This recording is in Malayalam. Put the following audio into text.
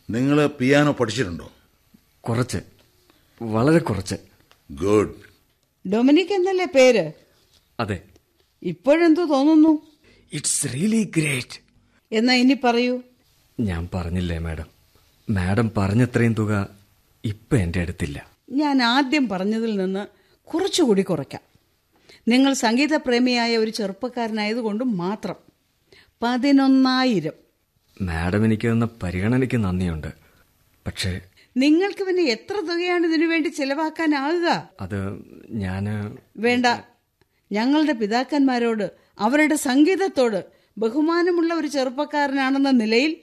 നിങ്ങൾ പിയാനോ പഠിച്ചിട്ടുണ്ടോ കുറച്ച് വളരെ കുറച്ച് ഗുഡ് ഡൊമിനിക് എന്നല്ലേ പേര് അതെ ഇപ്പോഴെന്തു തോന്നുന്നു ഇറ്റ്സ് റിയലി ഗ്രേറ്റ് എന്നാ ഇനി പറയൂ ഞാൻ പറഞ്ഞില്ലേ മാഡം മാഡം പറഞ്ഞത്രയും തുക ഇപ്പം എൻ്റെ അടുത്തില്ല ഞാൻ ആദ്യം പറഞ്ഞതിൽ നിന്ന് കുറച്ചുകൂടി കുറയ്ക്കാം നിങ്ങൾ സംഗീതപ്രേമിയായ ഒരു ചെറുപ്പക്കാരനായതുകൊണ്ട് മാത്രം പതിനൊന്നായിരം മാഡം എനിക്ക് തന്ന പരിഗണനയ്ക്ക് നന്ദിയുണ്ട് പക്ഷേ നിങ്ങൾക്ക് പിന്നെ എത്ര തുകയാണ് ഇതിനു വേണ്ടി ചെലവാക്കാനാകുക അത് ഞാൻ വേണ്ട ഞങ്ങളുടെ പിതാക്കന്മാരോട് അവരുടെ സംഗീതത്തോട് ബഹുമാനമുള്ള ഒരു ചെറുപ്പക്കാരനാണെന്ന നിലയിൽ